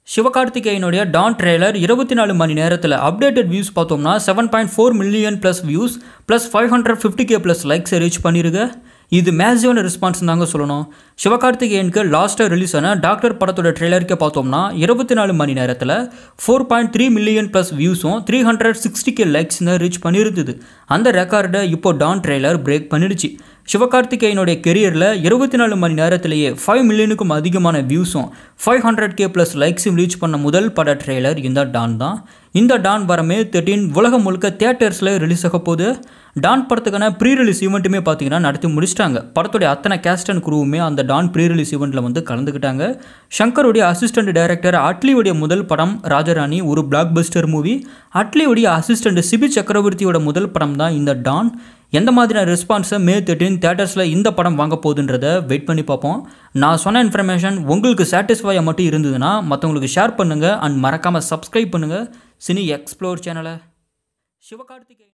சிவகார்த்திகேயனுடைய Don trailer இருபத்தி நாலு மணி நேரத்தில் அப்டேட்டட் வியூஸ் பார்த்தோம்னா seven point four million plus views plus five hundred fifty k plus லைக்ஸை ரீச் பண்ணியிருக்கு இது மேசிவான ரெஸ்பான்ஸ் தாங்க சொல்லணும் சிவகார்த்திகேயனுக்கு லாஸ்ட்டாக ரிலீஸ் ஆன டாக்டர் படத்தோட ட்ரெய்லருக்கே பார்த்தோம்னா இருபத்தி நாலு மணி நேரத்தில் four point three million plus வியூஸும் த்ரீ ஹண்ட்ரட் சிக்ஸ்டி கே லைக்ஸ்னு ரீச் பண்ணியிருந்தது அந்த ரெக்கார்டை இப்போ டான் ட்ரெய்லர் பிரேக் பண்ணிடுச்சு சிவகார்த்திகேயனுடைய கெரியரில் இருபத்தி நாலு மணி நேரத்திலேயே ஃபைவ் மில்லியனுக்கும் அதிகமான வியூஸும் ஃபைவ் ஹண்ட்ரட் கே ப்ளஸ் லைக்ஸும் ரீச் பண்ண முதல் பட ட்ரெய்லர் இந்த டான் தான் இந்த டான் வர மே தேர்ட்டின் உலகம் முழுக்க தியேட்டர்ஸில் ரிலீஸ் ஆக போகுது டான் படத்துக்கான ப்ரீ ரிலீஸ் ஈவெண்ட்டுமே பார்த்தீங்கன்னா நடத்தி முடிச்சிட்டாங்க படத்துடைய அத்தனை கேஸ்ட் அண்ட் குரூவுமே அந்த டான் ப்ரீ ரிலீஸ் ஈவெண்ட்டில் வந்து கலந்துக்கிட்டாங்க ஷங்கருடைய அசிஸ்டன்ட் டைரக்டர் அட்லியுடைய முதல் படம் ராஜராணி ஒரு பிளாக் பஸ்டர் மூவி அட்லியுடைய அசிஸ்டன்ட் சிபி சக்கரவர்த்தியோட முதல் படம் தான் இந்த டான் எந்த மாதிரியான ரெஸ்பான்ஸை மே தேர்ட்டின் தேட்டர்ஸில் இந்த படம் வாங்க போகுதுன்றதை வெயிட் பண்ணி பார்ப்போம் நான் சொன்ன இன்ஃபர்மேஷன் உங்களுக்கு சாட்டிஸ்ஃபையாக மட்டும் இருந்ததுன்னா மற்றவங்களுக்கு ஷேர் பண்ணுங்கள் அண்ட் மறக்காமல் சப்ஸ்கிரைப் பண்ணுங்கள் சினி எக்ஸ்ப்ளோர் சேனலை சிவகார்த்திகேயன்